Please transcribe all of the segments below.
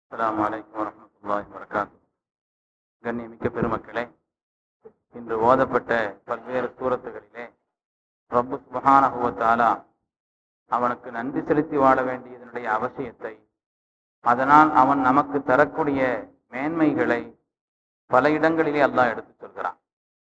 அஸ்ஸலாமு அலைக்கும் வரஹ்மத்துல்லாஹி வபரகாத்துஹு கண்ணியமிக்க பெருமக்களே இன்று ஓதப்பட்ட பல்வேறு சூரத்துகளிலே ரப்பு சுப்ஹானஹு வ தஆலா அவனுக்கு நன்றி செலுத்தி வாழ வேண்டியதனுடைய அவசியத்தை அதனால் அவன் நமக்கு தரக்கூடிய மேன்மைகளை பல இடங்களிலே அல்லாஹ் எடுத்து சொல்கிறான்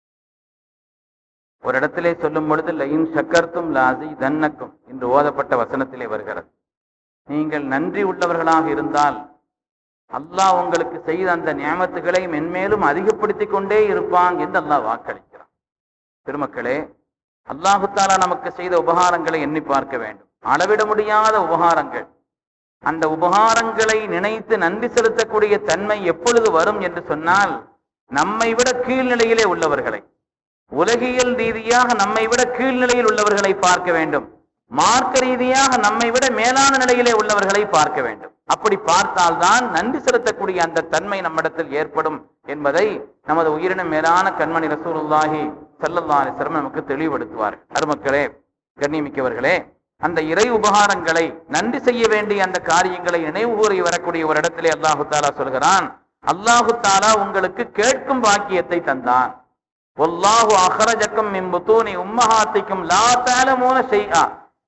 ஒரு இடத்திலே சொல்லும் பொழுது லயின் சக்கர்த்தும் லாசி தன்னக்கும் என்று ஓதப்பட்ட வசனத்திலே வருகிறது நீங்கள் நன்றி உள்ளவர்களாக இருந்தால் அல்லாஹ் உங்களுக்கு செய்த அந்த நியமத்துகளை மென்மேலும் அதிகப்படுத்திக் கொண்டே இருப்பான் என்று அல்லாஹ் வாக்களிக்கிறான் பெருமக்களே அல்லாஹு தாலா நமக்கு செய்த உபகாரங்களை எண்ணி பார்க்க வேண்டும் அளவிட முடியாத உபகாரங்கள் அந்த உபகாரங்களை நினைத்து நன்றி செலுத்தக்கூடிய தன்மை எப்பொழுது வரும் என்று சொன்னால் நம்மை விட கீழ்நிலையிலே உள்ளவர்களை உலகியல் ரீதியாக நம்மை விட கீழ்நிலையில் உள்ளவர்களை பார்க்க வேண்டும் மார்க்க ரீதியாக நம்மை விட மேலான நிலையிலே உள்ளவர்களை பார்க்க வேண்டும் அப்படி பார்த்தால்தான் நன்றி செலுத்தக்கூடிய அந்த தன்மை நம்மிடத்தில் ஏற்படும் என்பதை நமது உயிரின மேலான கண்மணி ரசூலுல்லாஹி ஸல்லல்லாஹு அலைஹி வஸல்லம் நமக்கு தெளிவுபடுத்துவார் அருமக்களே கண்ணியமிக்கவர்களே அந்த இறை உபகாரங்களை நன்றி செய்ய வேண்டிய அந்த காரியங்களை நினைவு கூறி வரக்கூடிய ஒரு இடத்திலே அல்லாஹு தாலா சொல்கிறான் அல்லாஹு தாலா உங்களுக்கு கேட்கும் பாக்கியத்தை தந்தான் ஒல்லாஹு அஹரஜக்கும் மின் புத்தூனி உம்மஹாத்திக்கும் லா தஅலமூன ஷைஆ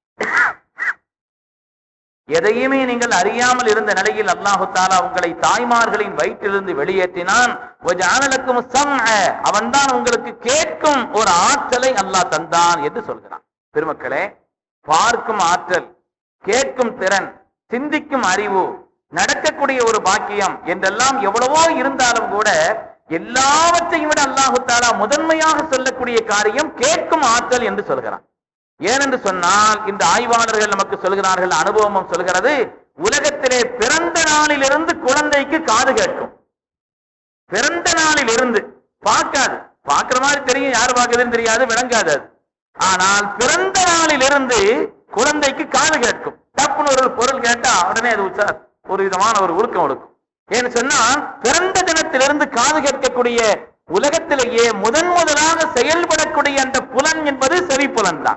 எதையுமே நீங்கள் அறியாமல் இருந்த நிலையில் அல்லாஹு தாலா உங்களை தாய்மார்களின் வயிற்றிலிருந்து வெளியேற்றினான் அவன்தான் உங்களுக்கு கேட்கும் ஒரு ஆற்றலை அல்லாஹ் தந்தான் என்று சொல்கிறான் பெருமக்களே பார்க்கும் ஆற்றல் கேட்கும் திறன் சிந்திக்கும் அறிவு நடக்கக்கூடிய ஒரு பாக்கியம் என்றெல்லாம் எவ்வளவோ இருந்தாலும் கூட எல்லாவற்றையும் விட அல்லாஹு தாலா முதன்மையாக சொல்லக்கூடிய காரியம் கேட்கும் ஆற்றல் என்று சொல்கிறான் ஏனென்று சொன்னால் இந்த ஆய்வாளர்கள் நமக்கு சொல்கிறார்கள் அனுபவமும் சொல்கிறது உலகத்திலே பிறந்த நாளிலிருந்து குழந்தைக்கு காது கேட்கும் பிறந்த நாளில் இருந்து பார்க்காது பார்க்கிற மாதிரி தெரியும் யாரு பார்க்குதுன்னு தெரியாது விளங்காது அது ஆனால் பிறந்த நாளில் இருந்து குழந்தைக்கு காது கேட்கும் தப்புன்னு ஒரு பொருள் கேட்டா உடனே அது உச்சா- ஒரு விதமான ஒரு உருக்கம் கொடுக்கும் ஏன்னு சொன்னா பிறந்த தினத்திலிருந்து காது கேட்கக்கூடிய உலகத்திலேயே முதன் முதலாக செயல்படக்கூடிய அந்த புலன் என்பது செவி புலன் தான்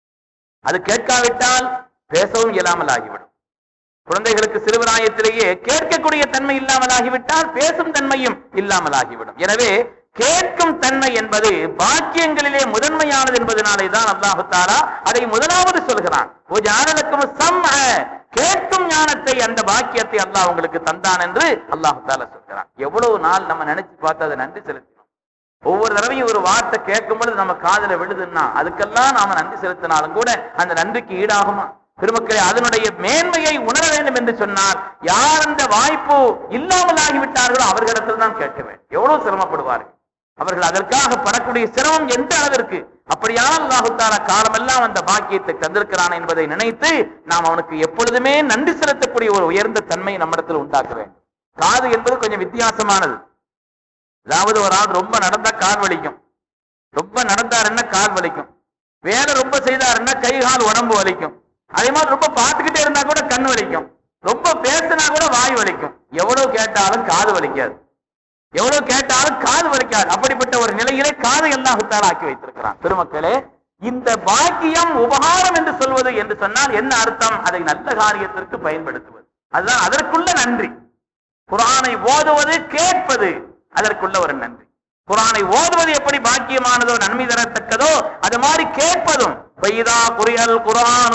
அது கேட்காவிட்டால் பேசவும் இயலாமல் ஆகிவிடும் குழந்தைகளுக்கு சிறுவராயத்திலேயே கேட்கக்கூடிய தன்மை இல்லாமல் ஆகிவிட்டால் பேசும் தன்மையும் இல்லாமல் ஆகிவிடும் எனவே கேட்கும் தன்மை என்பது பாக்கியங்களிலே முதன்மையானது என்பதனாலே தான் அல்லாஹு தாலா அதை முதலாவது சொல்கிறான் ஒரு ஞானலுக்கும் சம் கேட்கும் ஞானத்தை அந்த பாக்கியத்தை அல்லாஹ் உங்களுக்கு தந்தான் என்று அல்லாஹு தாலா சொல்கிறான் எவ்வளவு நாள் நம்ம நினைச்சு பார்த்து அதை நன்றி செலுத்தணும் ஒவ்வொரு தடவையும் ஒரு வார்த்தை கேட்கும் பொழுது நம்ம காதுல விழுதுன்னா அதுக்கெல்லாம் நாம நன்றி செலுத்தினாலும் கூட அந்த நன்றிக்கு ஈடாகுமா பெருமக்களே அதனுடைய மேன்மையை உணர வேண்டும் என்று சொன்னார் யார் அந்த வாய்ப்பு இல்லாமல் ஆகிவிட்டார்களோ அவர்களிடத்தில் தான் கேட்க வேண்டும் எவ்வளவு சிரமப்படுவார்கள் அவர்கள் அதற்காக படக்கூடிய சிரமம் எந்த அளவிற்கு அப்படியான அல்லாஹுத்தால காலமெல்லாம் அந்த பாக்கியத்தை தந்திருக்கிறான் என்பதை நினைத்து நாம் அவனுக்கு எப்பொழுதுமே நன்றி செலுத்தக்கூடிய ஒரு உயர்ந்த தன்மை நம்மிடத்தில் உண்டாக்க வேண்டும் காது என்பது கொஞ்சம் வித்தியாசமானது அதாவது ஒரு ஆள் ரொம்ப நடந்தா கால் வலிக்கும் ரொம்ப நடந்தாருன்னா கால் வலிக்கும் வேலை ரொம்ப செய்தாருன்னா கை கால் உடம்பு வலிக்கும் அதே மாதிரி ரொம்ப பார்த்துக்கிட்டே இருந்தா கூட கண் வலிக்கும் ரொம்ப பேசினா கூட வாய் வலிக்கும் எவ்வளவு கேட்டாலும் காது வலிக்காது எவ்வளவு கேட்டாலும் காது வலிக்காது அப்படிப்பட்ட ஒரு நிலையிலே காது எல்லாம் ஆக்கி வைத்திருக்கிறான் பெருமக்களே இந்த பாக்கியம் உபகாரம் என்று சொல்வது என்று சொன்னால் என்ன அர்த்தம் அதை நல்ல காரியத்திற்கு பயன்படுத்துவது அதுதான் அதற்குள்ள நன்றி குரானை ஓதுவது கேட்பது அதற்குள்ள ஒரு நன்றி குரானை ஓதுவது எப்படி பாக்கியமானதோ நன்மை தரத்தக்கதோ அது மாதிரி கேட்பதும் பைதா குரியல் குரான்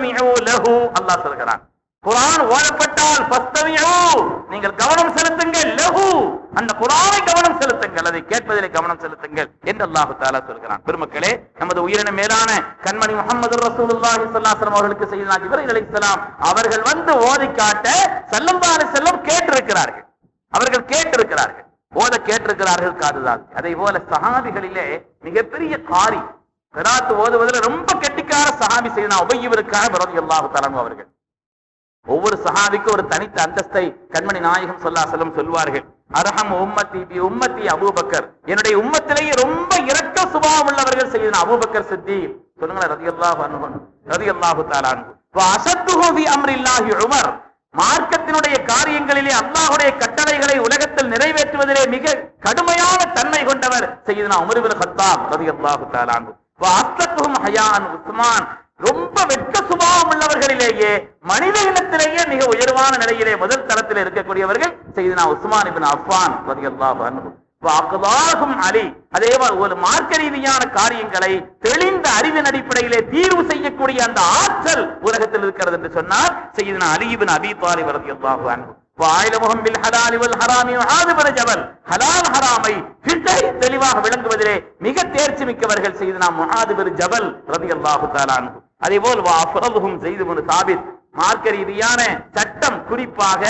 லஹு அல்லாஹ் சொல்கிறான் குரான் ஓதப்பட்டால் பஸ்தமியோ நீங்கள் கவனம் செலுத்துங்கள் லஹு அந்த குரானை கவனம் செலுத்துங்கள் அதை கேட்பதிலே கவனம் செலுத்துங்கள் என்று அல்லாஹு தாலா சொல்கிறான் பெருமக்களே நமது உயிரின மேலான கண்மணி முகமது ரசூலுல்லாஹி ஸல்லல்லாஹு அவர்களுக்கு செய்தனா ஜிப்ரீல் அலைஹிஸ்ஸலாம் அவர்கள் வந்து ஓதி காட்ட ஸல்லல்லாஹு அலைஹி வஸல்லம் கேட்டிருக்கிறார்கள் அவர்கள் கேட்டிருக்கிறார்கள் ஓத கேட்டிருக்கிறார்கள் காதுதான் அதே போல சஹாபிகளிலே மிகப்பெரிய காரி கிராத்து ஓதுவதில் ரொம்ப கெட்டிக்கார சஹாபி செய்தனா உபயிவருக்காக ரலியல்லாஹு தஆலா அவர்கள் ஒவ்வொரு சஹாபிக்கும் ஒரு தனித்த அந்தஸ்தை கண்மணி நாயகம் சொல்லாசலம் சொல்வார்கள் அரஹம் உம்மத்தி பி உம்மத்தி அபூபக்கர் என்னுடைய உம்மத்திலேயே ரொம்ப இரக்க சுபாவம் உள்ளவர்கள் செய்தன அபூபக்கர் சித்தி சொல்லுங்களேன் ரதியல்லாஹு அன்ஹு ரதியல்லாஹு தஆலா அன்ஹு வ அஷத்துஹு ஃபி அம்ரில்லாஹி உமர் மார்க்கத்தினுடைய காரியங்களிலே அல்லாஹ்வுடைய கட்டளைகளை உலகத்தில் நிறைவேற்றுவதிலே மிக கடுமையான தன்மை கொண்டவர் செய்தனா உமர் இப்னு கத்தாப் ரதியல்லாஹு தஆலா அன்ஹு வ அஸ்லத்துஹும் ஹயான் உஸ்மான் ரொம்ப வெட்க சுபாவம் உள்ளவர்களிலேயே மனித இனத்திலேயே மிக உயர்வான நிலையிலே முதல் தளத்தில் இருக்கக்கூடியவர்கள் செய்தனா உஸ்மான் இபின் அஃபான் ரலியல்லாஹு அன்ஹு வாக்குதாகும் அலி அதே மாதிரி ஒரு மார்க்க ரீதியான காரியங்களை தெளிந்த அறிவின் அடிப்படையிலே தீர்வு செய்யக்கூடிய அந்த ஆற்றல் உலகத்தில் இருக்கிறது என்று சொன்னால் செய்தனா அலி இபின் அபி தாலிப் ரலியல்லாஹு அன்ஹு வாயிலமுகம் பில் ஹலாலி வல் ஹராமி ஆதுபர ஜபல் ஹலால் ஹராமை ஃபிக்கை தெளிவாக விளங்குவதிலே மிக தேர்ச்சி மிக்கவர்கள் செய்தனா முஹாதுபர் ஜபல் ரலியல்லாஹு தஆலா அன்ஹு அதே போல் வா அஃரதுஹும் செய்து முன் சாபித் மார்க்க ரீதியான சட்டம் குறிப்பாக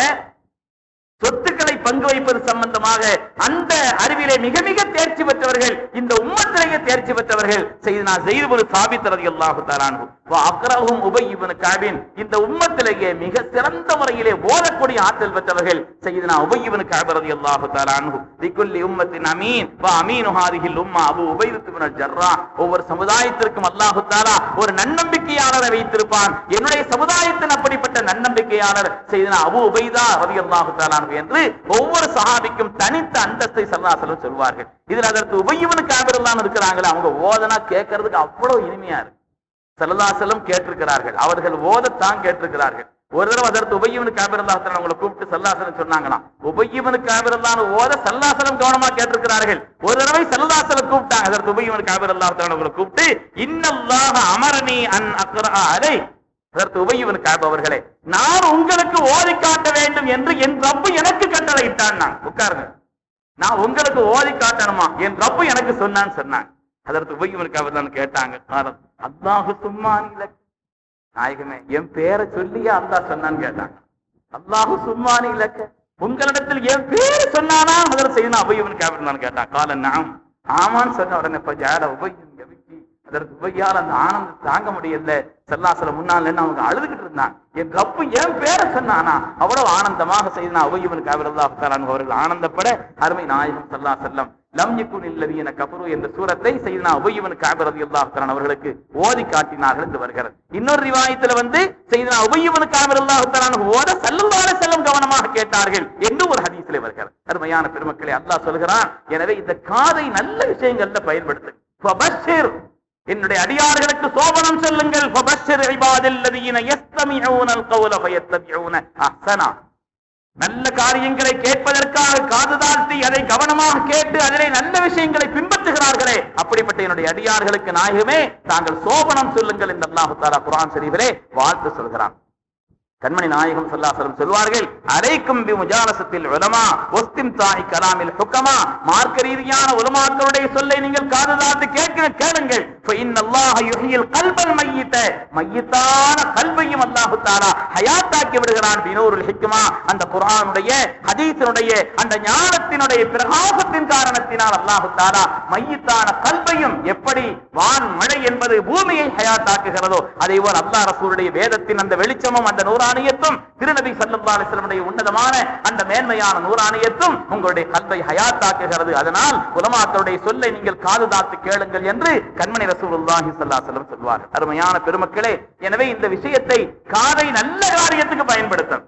சொத்துக்களை பங்கு வைப்பது சம்பந்தமாக அந்த அறிவிலே மிக மிக தேர்ச்சி பெற்றவர்கள் இந்த உம்மத்திலேயே தேர்ச்சி பெற்றவர்கள் செய்தனா செய்து சாபித் ரலியல்லாஹு தஆலா அன்ஹு அக்ரஹும் உபை இப்னு கஅபின் இந்த உம்மத்திலேயே மிக சிறந்த முறையிலே ஓதக்கூடிய ஆற்றல் பெற்றவர்கள் செய்தனா உபை இப்னு கஅப் ரலியல்லாஹு தஆலா அன்ஹு லிகுல்லி உம்மத்தின் அமீன் வ அமீனு ஹாதிஹில் உம்மா அபு உபைத் இப்னு ஜர்ரா ஒவ்வொரு சமுதாயத்திற்கும் அல்லாஹு தஆலா ஒரு நன்னம்பிக்கையாளரை வைத்திருப்பான் என்னுடைய சமுதாயத்தின் அப்படிப்பட்ட நன்னம்பிக்கையாளர் செய்தனா அபு உபைதா ரலியல்லாஹு தஆலா அன்ஹு என்று ஒவ்வொரு சஹாபிக்கும் தனித்த அந்தஸ்தை சல்லாசலம் சொல்வார்கள் இதுல அதற்கு உபயவனு காபிரல்லாம் இருக்கிறாங்களே அவங்க ஓதனா கேட்கறதுக்கு அவ்வளவு இனிமையா இருக்கு சல்லல்லாசலம் கேட்டிருக்கிறார்கள் அவர்கள் ஓதத்தான் கேட்டிருக்கிறார்கள் ஒரு தடவை அதற்கு உபயவனு காபிரல்லாசலம் அவங்களை கூப்பிட்டு சல்லாசலம் சொன்னாங்களாம் உபயவனு காபிரல்லான்னு ஓத சல்லாசலம் கவனமா கேட்டிருக்கிறார்கள் ஒரு தடவை சல்லாசலம் கூப்பிட்டாங்க அதற்கு உபயவனு காபிரல்லாசலம் அவங்களை கூப்பிட்டு இன்னல்லாஹ அமரணி அன் அக்ரா அலை அதற்கு உபயவன் காப் அவர்களே நான் உங்களுக்கு ஓதி காட்ட வேண்டும் என்று என் ரப்பு எனக்கு கட்டளையிட்டான் நான் உட்காருங்க நான் உங்களுக்கு ஓதி காட்டணுமா என் ரப்பு எனக்கு சொன்னான்னு சொன்னாங்க அதற்கு உபயவன் காப் தான் கேட்டாங்க காரணம் அல்லாஹு சும்மான் இலக்கு நாயகமே என் பேரை சொல்லியா அல்லாஹ் சொன்னான்னு கேட்டாங்க அல்லாஹு சும்மானி இலக்க உங்களிடத்தில் என் பேரு சொன்னானா அதில் செய்யணும் அபயவன் கேபிட்டான்னு கேட்டான் கால நாம் ஆமான்னு சொன்ன உடனே இப்ப ஜாட உபயம் எவிக்கி அதற்கு உபயால் அந்த ஆனந்தம் தாங்க முடியல செல்லாசல முன்னால அவங்க அழுதுகிட்டு இருந்தான் என் ரப்பு என் பேரை சொன்னானா அவ்வளவு ஆனந்தமாக செய்தான் உபயவன் கேபிரல்லா அவர்கள் ஆனந்தப்பட அருமை நாயகம் சல்லா செல்லம் லம் யகுன் இல்லதீன கஃபரு என்ற சூரத்தை செய்தனா உபயவன் காபர் ரலியல்லாஹு தஆலா அவர்களுக்கு ஓதி காட்டினார்கள் என்று வருகிறது இன்னொரு ரிவாயத்துல வந்து செய்தனா உபயவன் காபர் ரலியல்லாஹு தஆலா ஓத ஸல்லல்லாஹு அலைஹி வஸல்லம் கவனமாக கேட்டார்கள் என்று ஒரு ஹதீஸிலே வருகிறது அருமையான பெருமக்களே அல்லாஹ் சொல்கிறான் எனவே இந்த காதை நல்ல விஷயங்கள்ல பயன்படுத்து ஃபபஷ்ஷிர் என்னுடைய அடியார்களுக்கு சோபனம் சொல்லுங்கள் ஃபபஷ்ஷிர் இபாதில்லதீன யஸ்தமிஊனல் கௌல ஃபயத்தபிஊன அஹ்ஸனா நல்ல காரியங்களை கேட்பதற்காக காது தாழ்த்தி அதை கவனமாக கேட்டு அதிலே நல்ல விஷயங்களை பின்பற்றுகிறார்களே அப்படிப்பட்ட என்னுடைய அடியார்களுக்கு நாயகமே தாங்கள் சோபனம் சொல்லுங்கள் என்று அல்லாஹு தாலா குரான் ஷரீஃபிலே வாழ்த்து சொல்கிறான் கண்மணி நாயகம் சொல்லாசலம் சொல்வார்கள் அரைக்கும் பி முஜாலசத்தில் உலமா ஒஸ்திம் தாய் கலாமில் ஹுக்கமா மார்க்க ரீதியான உலமாக்களுடைய சொல்லை நீங்கள் காது தாழ்த்து கேட்க கேளுங்கள் அல்லாஹ் யுஹியில் கல்பல் மையித்த மையத்தான கல்வையும் அல்லாஹு தாலா ஹயாத்தாக்கி விடுகிறான் பினூருல் ஹிக்மா அந்த குர்ஆனுடைய ஹதீஸினுடைய அந்த ஞானத்தினுடைய பிரகாசத்தின் காரணத்தினால் அல்லாஹு தாலா மையத்தான கல்வையும் எப்படி வான் மழை என்பது பூமியை ஹயாத்தாக்குகிறதோ அதே போல் அல்லாஹ் ரசூலுடைய வேதத்தின் அந்த வெளிச்சமும் அந்த நூறாணியத்தும் திருநபி சல்லல்லாஹு அலைஹி வஸல்லமுடைய உன்னதமான அந்த மேன்மையான நூறாணியத்தும் உங்களுடைய கல்வை ஹயாத்தாக்குகிறது அதனால் உலமாக்களுடைய சொல்லை நீங்கள் காது தாத்து கேளுங்கள் என்று கண்மணி ரசூலுல்லாஹி ஸல்லல்லாஹு அலைஹி வஸல்லம் சொல்வார்கள் அருமையான பெருமக்களே எனவே இந்த விஷயத்தை காதை நல்ல காரியத்துக்கு பயன்படுத்தணும்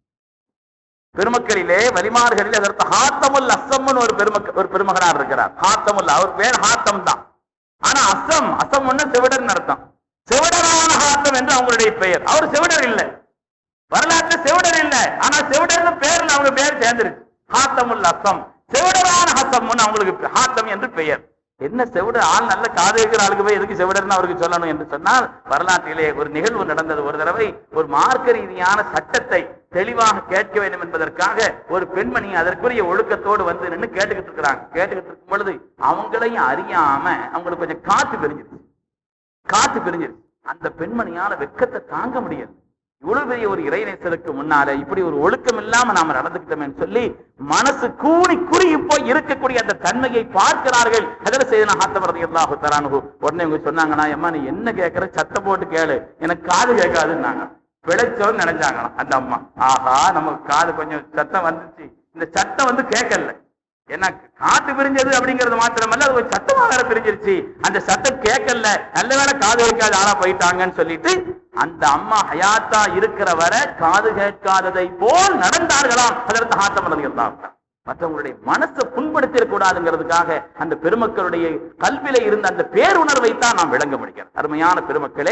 பெருமக்களிலே வலிமார்களில் அதற்கு ஹாத்தமுல் அசம்னு ஒரு பெருமக்க ஒரு பெருமகனார் இருக்கிறார் ஹாத்தமுல் அவர் பேர் ஹாத்தம் தான் ஆனா அசம் அசம் ஒண்ணு செவிடர் அர்த்தம் செவிடரான ஹாத்தம் என்று அவங்களுடைய பெயர் அவர் செவிடர் இல்லை வரலாற்று செவிடர் இல்லை ஆனா செவிடர்னு பேர்ல அவங்க பேர் சேர்ந்துருச்சு ஹாத்தமுல் அசம் செவிடரான ஹசம் அவங்களுக்கு ஹாத்தம் என்று பெயர் என்ன செவிடர் ஆள் நல்ல காது இருக்கிற ஆளுக்கு போய் எதுக்கு செவிடர்னு அவருக்கு சொல்லணும் என்று சொன்னால் வரலாற்றிலே ஒரு நிகழ்வு நடந்தது ஒரு தடவை ஒரு மார்க்க ரீதியான சட்டத்தை தெளிவாக கேட்க வேண்டும் என்பதற்காக ஒரு பெண்மணி அதற்குரிய ஒழுக்கத்தோடு வந்து நின்று கேட்டுக்கிட்டு இருக்கிறாங்க கேட்டுக்கிட்டு இருக்கும் பொழுது அவங்களையும் அறியாம அவங்களுக்கு கொஞ்சம் காத்து பிரிஞ்சிருச்சு காத்து பிரிஞ்சிருச்சு அந்த பெண்மணியால வெக்கத்தை தாங்க முடியாது இவ்வளவு பெரிய ஒரு இறைநேசருக்கு முன்னால இப்படி ஒரு ஒழுக்கம் இல்லாம நாம நடந்துக்கிட்டோமே சொல்லி மனசு கூணி குறுகி போய் இருக்கக்கூடிய அந்த தன்மையை பார்க்கிறார்கள் அதில் செய்த ஹாத்தமரதி அல்லாஹு தரானு உடனே இவங்க சொன்னாங்கன்னா அம்மா நீ என்ன கேட்கற சத்தம் போட்டு கேளு எனக்கு காது கேட்காதுன்னாங்க பிழைச்சோன்னு நினைச்சாங்களாம் அந்த அம்மா ஆஹா நமக்கு காது கொஞ்சம் சத்தம் வந்துச்சு இந்த சத்தம் வந்து கேட்கல ஏன்னா காத்து பிரிஞ்சது அப்படிங்கிறது மாத்திரமல்ல அது ஒரு சத்தமா வேற பிரிஞ்சிருச்சு அந்த சத்தம் கேட்கல நல்ல வேளை காது வைக்காத ஆளா போயிட்டாங்கன்னு சொல்லிட்டு அந்த அம்மா ஹயாத்தா இருக்கிற வரை காது கேட்காததை போல் நடந்தார்களாம் அதற்கு ஹாத்தமரதிகள் தான் மற்றவங்களுடைய மனசை புண்படுத்திடக் கூடாதுங்கிறதுக்காக அந்த பெருமக்களுடைய கல்வியில இருந்த அந்த பேருணர்வை தான் நாம் விளங்க முடிகிறது அருமையான பெருமக்களே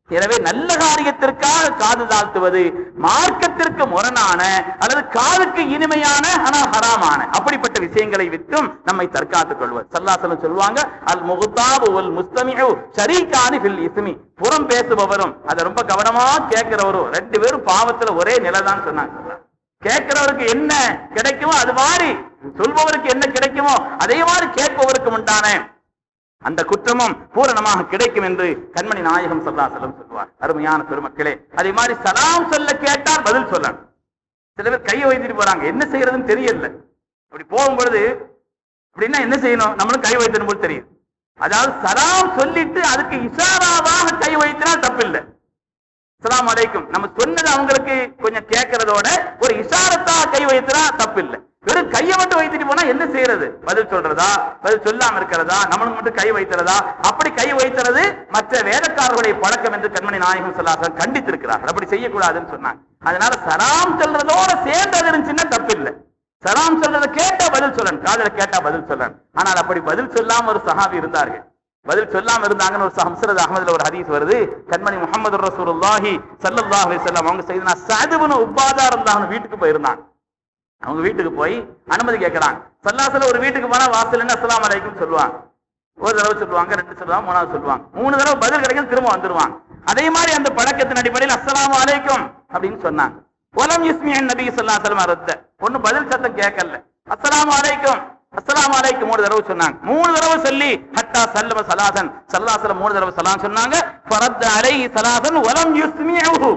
எனவே நல்ல காரியத்திற்காக காது தாழ்த்துவது மார்க்கத்திற்கு முரணான அல்லது காதுக்கு இனிமையான ஆனால் ஹராமான அப்படிப்பட்ட விஷயங்களை விட்டும் நம்மை தற்காத்துக் கொள்வது சல்லாசலம் சொல்லுவாங்க அல் முகுதாபு ஒல் முஸ்தமிஹு ஷரீகானி ஃபில் இஸ்மி புறம் பேசுபவரும் அதை ரொம்ப கவனமா கேட்கிறவரும் ரெண்டு பேரும் பாவத்துல ஒரே நிலைதான் சொன்னாங்க கேட்கிறவருக்கு என்ன கிடைக்குமோ அது மாதிரி சொல்பவருக்கு என்ன கிடைக்குமோ அதே மாதிரி கேட்பவருக்கு உண்டான அந்த குற்றமும் பூரணமாக கிடைக்கும் என்று கண்மணி நாயகம் சல்லாசலம் சொல்லுவார் அருமையான பெருமக்களே அதே மாதிரி சலாம் சொல்ல கேட்டால் பதில் சொல்லணும் சில பேர் கையை வைத்துட்டு போறாங்க என்ன செய்யறதுன்னு தெரியல அப்படி போகும் பொழுது அப்படின்னா என்ன செய்யணும் நம்மளும் கை வைத்தணும் போது தெரியும் அதாவது சலாம் சொல்லிட்டு அதுக்கு இஷாராவாக கை வைத்தினால் தப்பில்லை அஸ்ஸலாமு அலைக்கும் நம்ம சொன்னது அவங்களுக்கு கொஞ்சம் கேட்கறதோட ஒரு இஷாரத்தா கை வைத்தா தப்பில்லை வெறும் கையை மட்டும் வைத்துட்டு போனா என்ன செய்யறது பதில் சொல்றதா பதில் சொல்லாம இருக்கிறதா நம்மளுக்கு மட்டும் கை வைக்கிறதா அப்படி கை வைக்கிறது மற்ற வேதக்காரர்களுடைய பழக்கம் என்று கண்மணி நாயகம் சொல்லார்கள் கண்டித்திருக்கிறார்கள் அப்படி செய்யக்கூடாதுன்னு சொன்னாங்க அதனால சலாம் சொல்றதோட சேர்ந்து அது இருந்துச்சுன்னா தப்பில்லை சலாம் சொல்றதை கேட்டா பதில் சொல்லணும் காதல கேட்டா பதில் சொல்லணும் ஆனால் அப்படி பதில் சொல்லாம ஒரு சஹாபி இருந்தார்கள் பதில் சொல்லாம இருந்தாங்கன்னு ஒரு ஹம்சரத் அகமதுல ஒரு ஹதீஸ் வருது கண்மணி முகமது ரசூலுல்லாஹி ஸல்லல்லாஹு அலைஹி வஸல்லம் அவங்க செய்தனா சதுபுன உபாதா இருந்தாங்க வீட்டுக்கு போயிருந்தாங்க அவங்க வீட்டுக்கு போய் அனுமதி கேட்கறாங்க சல்லாசல ஒரு வீட்டுக்கு போனா வாசல் என்ன அஸ்ஸலாமு அலைக்கும் சொல்லுவாங்க ஒரு தடவை சொல்லுவாங்க ரெண்டு சொல்லுவாங்க மூணாவது சொல்லுவாங்க மூணு தடவை பதில் கிடைக்கும் திரும்ப வந்துருவாங்க அதே மாதிரி அந்த பழக்கத்தின் அடிப்படையில் அஸ்ஸலாமு அலைக்கும் அப்படின்னு சொன்னாங்க ஒலம் யுஸ்மியன் நபி ஸல்லல்லாஹு அலைஹி வஸல்லம் ரத்த ஒண்ணு பதில் சத்தம் கேட்கல அஸ்ஸலாமு அலைக்கும் அஸ்ஸலாமு அலைக்கும் மூணு தடவை சொன்னாங்க மூணு தடவை சொல்லி ஹத்தா சல்லம சலாசன் சல்லாசலம் மூணு தடவை சலாம் சொன்னாங்க ஃபரத் அலைஹி சலாசன் வலம் யுஸ்மியஹு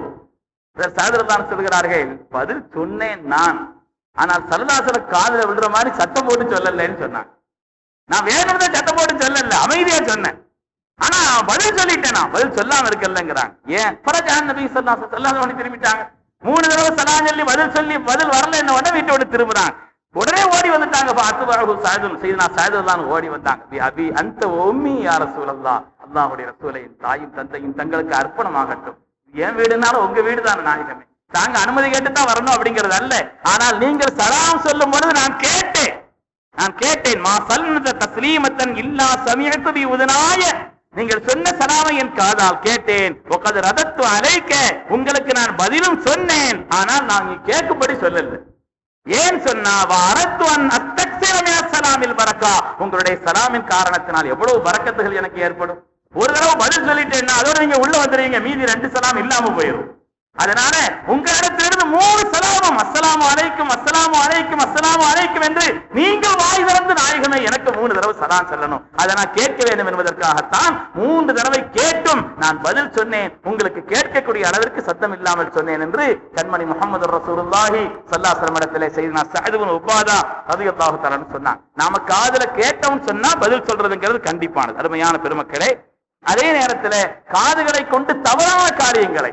சாதரதான் சொல்கிறார்கள் பதில் சொன்னேன் நான் ஆனால் சல்லாசல காதுல விழுற மாதிரி சத்தம் போட்டு சொல்லலன்னு சொன்னாங்க நான் வேணும்னு சத்தம் போட்டு சொல்லல அமைதியா சொன்னேன் ஆனா பதில் சொல்லிட்டேன் நான் பதில் சொல்லாம இருக்கலங்கிறாங்க ஏன் பரஜான் நபி சொல்லாச சொல்லாத உடனே திரும்பிட்டாங்க மூணு தடவை சலாம் சொல்லி பதில் சொல்லி பதில் வரல என்ன உடனே வீட்டை விட்டு திரும்புறாங்க உடனே ஓடி வந்துட்டாங்க அத்துபாகு சாயதுல் செய்தனா சாயதுல் தான் ஓடி வந்தாங்க பி அபி அந்த உம்மி யார சூழல்லா அல்லாஹுடைய ரசூலை என் தாயும் தந்தையும் தங்களுக்கு அர்ப்பணமாகட்டும் என் வீடுனாலும் உங்க வீடு தானே நாயகமே தாங்க அனுமதி கேட்டு தான் வரணும் அப்படிங்கிறது அல்ல ஆனால் நீங்கள் சலாம் சொல்லும் பொழுது நான் கேட்டேன் நான் கேட்டேன் மா சல்னத தஸ்லீமத்தன் இல்லா சமீஅத்து பி உதனாய நீங்கள் சொன்ன சலாமை என் காதால் கேட்டேன் உக்கது ரதத்து அழைக்க உங்களுக்கு நான் பதிலும் சொன்னேன் ஆனால் நான் நீ கேட்கும்படி சொல்லல ஏன் சொன்னா அரத்து அன் அத்தக்சிரமே சலாமில் பறக்கா உங்களுடைய சலாமின் காரணத்தினால் எவ்வளவு பறக்கத்துகள் எனக்கு ஏற்படும் ஒரு தடவை பதில் சொல்லிட்டேன்னா அதோட நீங்க உள்ள வந்துடுவீங்க மீதி ரெண்டு சலாம் இல்லாம போயிடும் அதனால உங்க இடத்திலிருந்து மூணு சலாமும் அஸ்ஸலாமு அலைக்கும் அஸ்ஸலாமு அலைக்கும் அஸ்ஸலாமு அலைக்கும் என்று நீங்கள் வாய் திறந்து நாயகமே எனக்கு மூணு தடவை சலாம் சொல்லணும் அதை நான் கேட்க வேண்டும் என்பதற்காகத்தான் மூன்று தடவை கேட்டும் நான் பதில் சொன்னேன் உங்களுக்கு கேட்கக்கூடிய அளவிற்கு சத்தம் இல்லாமல் சொன்னேன் என்று கண்மணி முகமது ரசூலுல்லாஹி சல்லாசலம் இடத்திலே செய்து நான் சஹதுவன் உபாதா ரதியல்லாஹு தஆலான்னு சொன்னான் நாம காதுல கேட்டோம் சொன்னா பதில் சொல்றதுங்கிறது கண்டிப்பானது அருமையான பெருமக்களே அதே நேரத்துல காதுகளை கொண்டு தவறான காரியங்களை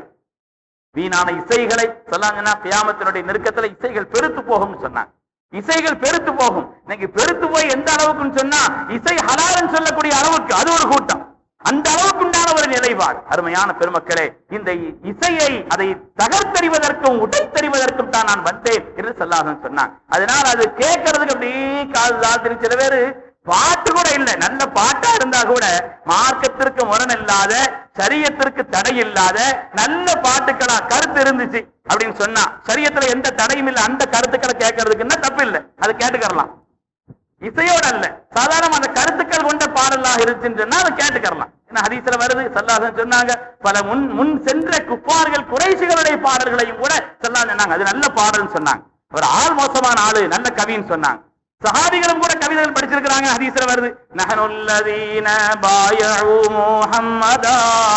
வீணான இசைகளை சொல்லாங்கன்னா கியாமத்தினுடைய நெருக்கத்துல இசைகள் பெருத்து போகும்னு சொன்னாங்க இசைகள் பெருத்து போகும் இன்னைக்கு பெருத்து போய் எந்த அளவுக்குன்னு சொன்னா இசை ஹலாலன்னு சொல்லக்கூடிய அளவுக்கு அது ஒரு கூட்டம் அந்த அளவுக்கு உண்டான ஒரு நிலைப்பாடு அருமையான பெருமக்களே இந்த இசையை அதை தகர்த்தறிவதற்கும் உடைத்தறிவதற்கும் தான் நான் வந்தேன் என்று சொல்லாதன் சொன்னான் அதனால் அது கேட்கறதுக்கு அப்படியே காது தாத்திரி சில பேரு பாட்டு கூட இல்ல நல்ல பாட்டா இருந்தா கூட மார்க்கத்திற்கு முரண் இல்லாத சரியத்திற்கு தடை இல்லாத நல்ல பாட்டுக்களா கருத்து இருந்துச்சு அப்படின்னு சொன்னா சரியத்துல எந்த தடையும் இல்ல அந்த கருத்துக்களை கேட்கறதுக்குன்னா தப்பு இல்ல அது கேட்டுக்கறலாம் இசையோட அல்ல சாதாரண அந்த கருத்துக்கள் கொண்ட பாடலாக இருந்துச்சுன்னு சொன்னா அதை கேட்டுக்கறலாம் ஏன்னா ஹதீஸ்ல வருது சல்லாசன் சொன்னாங்க பல முன் முன் சென்ற குப்பார்கள் குறைசிகளுடைய பாடல்களையும் கூட சொல்லான்னு சொன்னாங்க அது நல்ல பாடல்னு சொன்னாங்க ஒரு ஆள் மோசமான ஆளு நல்ல கவின்னு சொன்னாங்க சஹாபிகளும் கூட கவிதைகள் படிச்சிருக்கிறாங்க ஹதீஸ்ல வருது நஹனுல்லதீன பாயஉ முஹம்மதா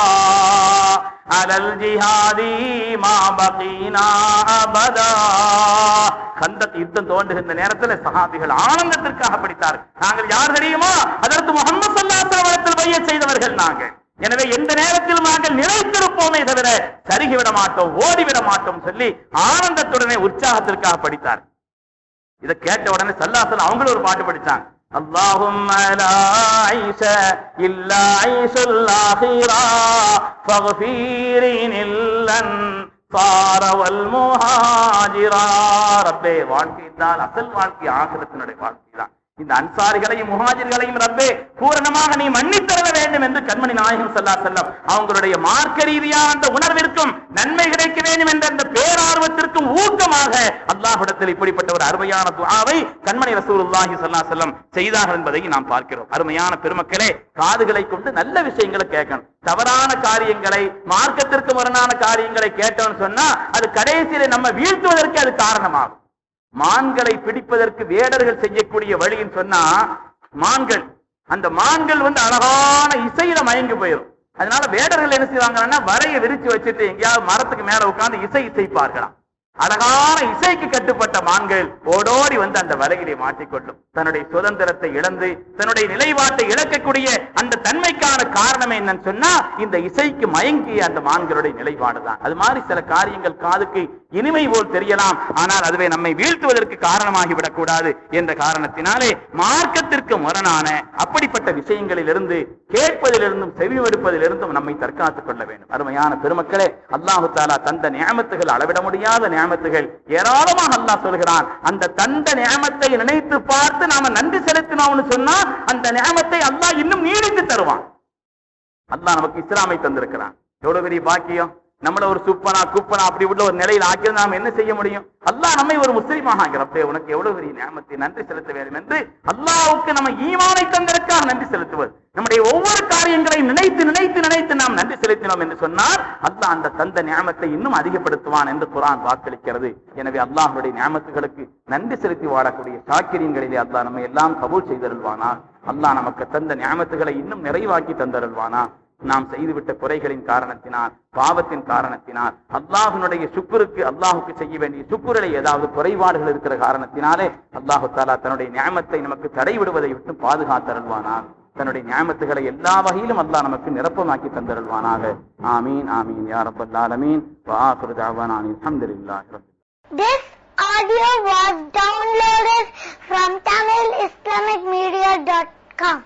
அலல் ஜிஹாதி மா பகீனா அபதா கந்தத் யுத்தம் தோன்றுகின்ற நேரத்தில் சஹாபிகள் ஆனந்தத்திற்காக படித்தார் நாங்கள் யார் தெரியுமா அதற்கு முகமது சல்லாஹ் இடத்தில் பைய செய்தவர்கள் நாங்கள் எனவே எந்த நேரத்தில் நாங்கள் நிலைத்திருப்போமே தவிர சருகிவிட மாட்டோம் ஓடிவிட மாட்டோம் சொல்லி ஆனந்தத்துடனே உற்சாகத்திற்காக படித்தார் இதை கேட்ட உடனே சல்லாசல் அவங்களும் ஒரு பாட்டு படிச்சாங்க اللهم لا عيش إلا عيش الآخرة فاغفر إلا صار والمهاجرا ரப்பே வாழ்க்கை தான் அசல் வாழ்க்கை ஆகிரத்தினுடைய வாழ்க்கை தான் இந்த அன்சாரிகளையும் முஹாஜிர்களையும் ரப்பே பூரணமாக நீ மன்னித்தர வேண்டும் என்று கண்மணி நாயகம் ஸல்லல்லாஹு அலைஹி வஸல்லம் அவங்களுடைய மார்க்க ரீதியான அந்த உணர்விற்கும் நன்மை கிடைக்க வேண்டும் என்ற அந்த பேரார்வத்திற்கும் ஊக்கமாக அல்லாஹ்விடத்தில் இப்படிப்பட்ட ஒரு அருமையான துஆவை கண்மணி ரசூலுல்லாஹி ஸல்லல்லாஹு அலைஹி வஸல்லம் செய்தார்கள் என்பதை நாம் பார்க்கிறோம் அருமையான பெருமக்களே காதுகளை கொண்டு நல்ல விஷயங்களை கேட்கணும் தவறான காரியங்களை மார்க்கத்திற்கு முரணான காரியங்களை கேட்டோம்னு சொன்னா அது கடைசியில நம்ம வீழ்த்துவதற்கு அது காரணமாகும் மான்களை பிடிப்பதற்கு வேடர்கள் செய்யக்கூடிய வழின்னு சொன்னா மான்கள் அந்த மான்கள் வந்து அழகான இசையில மயங்கி போயிடும் அதனால வேடர்கள் என்ன செய்வாங்கன்னா வரைய விரிச்சு வச்சுட்டு எங்கேயாவது மரத்துக்கு மேல உட்கார்ந்து இசை இசைப்பார்களாம் அழகான இசைக்கு கட்டுப்பட்ட மான்கள் ஓடோடி வந்து அந்த வலையிலே மாட்டிக்கொள்ளும் தன்னுடைய சுதந்திரத்தை இழந்து தன்னுடைய நிலைப்பாட்டை இழக்கக்கூடிய அந்த தன்மைக்கான காரணம் என்னன்னு சொன்னா இந்த இசைக்கு மயங்கிய அந்த மான்களுடைய நிலைப்பாடுதான் அது மாதிரி சில காரியங்கள் காதுக்கு இனிமை போல் தெரியலாம் ஆனால் அதுவே நம்மை வீழ்த்துவதற்கு காரணமாகிவிடக் கூடாது என்ற காரணத்தினாலே மார்க்கத்திற்கு முரணான அப்படிப்பட்ட விஷயங்களில் இருந்து கேட்பதிலிருந்தும் செவிமடுப்பதிலிருந்தும் நம்மை தற்காத்துக் கொள்ள வேண்டும் அருமையான பெருமக்களே அல்லாஹு தாலா தந்த நியமத்துகள் அளவிட முடியாத நியமத்துகள் ஏராளமாக அல்லாஹ் சொல்கிறான் அந்த தந்த நியமத்தை நினைத்து பார்த்து நாம நன்றி செலுத்தினோம்னு சொன்னா அந்த நியமத்தை அல்லாஹ் இன்னும் நீடித்து தருவான் அல்லாஹ் நமக்கு இஸ்லாமை தந்திருக்கிறான் எவ்வளவு பெரிய பாக்கியம் நம்மள ஒரு சுப்பனா குப்பனா அப்படி உள்ள ஒரு நிலையில் ஆக்கியது நாம் என்ன செய்ய முடியும் அல்லாஹ் நம்மை ஒரு முஸ்லீமாக ஆகிறப்பே உனக்கு எவ்வளவு பெரிய நியமத்தை நன்றி செலுத்த வேண்டும் என்று அல்லாஹ்வுக்கு நம்ம ஈமானை தந்ததற்காக நன்றி செலுத்துவது நம்முடைய ஒவ்வொரு காரியங்களையும் நினைத்து நினைத்து நினைத்து நாம் நன்றி செலுத்தினோம் என்று சொன்னால் அல்லாஹ் அந்த தந்த நியமத்தை இன்னும் அதிகப்படுத்துவான் என்று குரான் வாக்களிக்கிறது எனவே அல்லாஹ்வுடைய நியமத்துகளுக்கு நன்றி செலுத்தி வாழக்கூடிய சாக்கிரியங்களிலே அல்லாஹ் நம்மை எல்லாம் கபூல் செய்தருள்வானா அல்லாஹ் நமக்கு தந்த நியமத்துகளை இன்னும் நிறைவாக்கி தந்தருள்வானா நாம் செய்துவிட்ட குறைகளின் காரணத்தினால் பாவத்தின் காரணத்தினால் அல்லாஹ்வினுடைய சுக்குருக்கு அல்லாஹுக்கு செய்ய வேண்டிய சுக்குரிலே ஏதாவது குறைபாடுகள் இருக்கிற காரணத்தினாலே அல்லாஹு தாலா தன்னுடைய நியமத்தை நமக்கு தடைவிடுவதை விட்டு பாதுகாத்தருள்வானா தன்னுடைய நியமத்துகளை எல்லா வகையிலும் அல்லாஹ் நமக்கு நிரப்பமாக்கி தந்தருள்வானாக ஆமீன் ஆமீன் யா ரப்பல் ஆலமீன் வா ஆகிரு தஅவானா அல்ஹம்துலில்லாஹி ரப்பில் This audio was downloaded from TamilIslamicMedia.com.